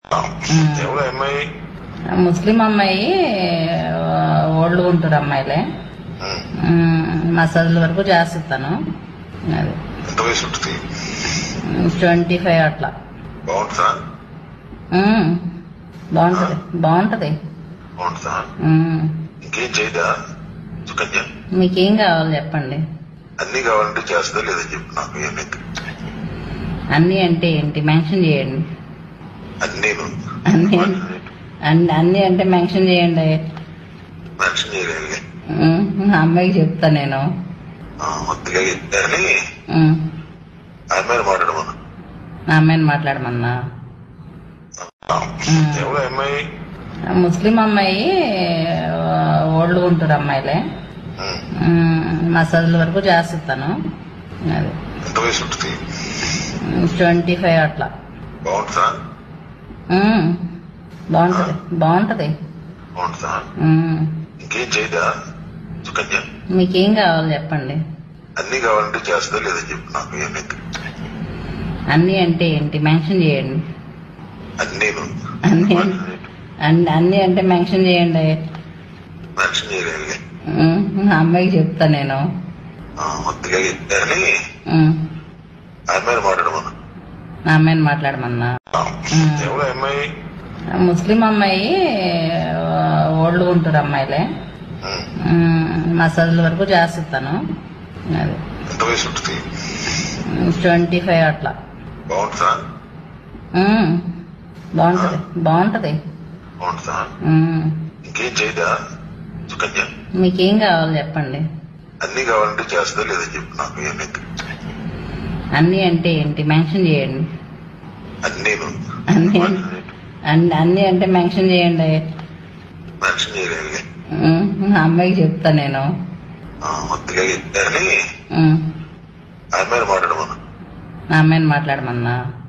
ఎవరు అమ్మాయి ముస్లిం అమ్మాయి ఓల్డ్ గుంటూరు అమ్మాయిలే ఉమ్. ఉమ్, మసాజుల వరకు చేస్తాను అది ఎంత వయసు ఉంటుంది ట్వంటీ ఫైవ్ అట్లా బాగుంటుందా ఉమ్, బాగుంటది బాగుంటది బాగుంటుందా ఉమ్, ఇంకేం చేయదా సుకన్య మీకేం కావాలి చెప్పండి అన్ని కావాలంటే చేస్తా లేదని చెప్పు నాకు ఏమి అన్ని అంటే ఏంటి మెన్షన్ చేయండి అన్ని అన్ని అన్ని అన్ని అంటే మెన్షన్ చేయండి మెన్షన్ చేయలేదు ఉమ్, ఆ అమ్మాయికి చెప్తా నేను మొత్తగా అని ఉమ్, ఆ అమ్మాయిని మాట్లాడమను ఆ అమ్మాయిని మాట్లాడమన్నా ఎవరు అమ్మాయి ముస్లిం అమ్మాయి ఓల్డ్ గుంటూరు అమ్మాయిలే ఉమ్. ఉమ్, మసాజుల వరకు చేస్తాను అది ఎంత వయసు ఉంటుంది ట్వంటీ ఫైవ్ అట్లా బాగుంటుందా ఉమ్, బాగుంటది బాగుంటది బాగుంటుందా ఉమ్, ఇంకేం చేయదా సుకన్య మీకేం కావాలి చెప్పండి అన్ని కావాలంటే చేస్తా లేదని చెప్పు నాకు ఏమి అన్ని అంటే ఏంటి మెన్షన్ చేయండి అన్ని అన్ని అన్ని అన్ని అంటే మెన్షన్ చేయండి మెన్షన్ చేయలేదు ఉమ్, ఆ అమ్మాయికి చెప్తా నేను మొత్తగా అని ఉమ్, ఆ అమ్మాయిని మాట్లాడమను ఆ అమ్మాయిని మాట్లాడమన్నా ఎవరు అమ్మాయి ముస్లిం అమ్మాయి ఓల్డ్ గుంటూరు అమ్మాయిలే ఉమ్. ఉమ్, మసాజుల వరకు చేస్తాను అది ఎంత వయసు ఉంటుంది ట్వంటీ ఫైవ్ అట్లా బాగుంటుందా ఉమ్, బాగుంటది బాగుంటది బాగుంటుందా ఉమ్, ఇంకేం చేయదా సుకన్య మీకేం కావాలి చెప్పండి అన్ని కావాలంటే చేస్తా లేదని చెప్పు నాకు ఏమి అన్ని అంటే ఏంటి మెన్షన్ చేయండి అన్ని అన్ని అన్ని అన్ని అంటే మెన్షన్ చేయండి మెన్షన్ చేయలేదు ఉమ్, ఆ అమ్మాయికి చెప్తా నేను మొత్తగా అని ఉమ్, ఆ అమ్మాయిని మాట్లాడమను ఆ అమ్మాయిని మాట్లాడమన్నా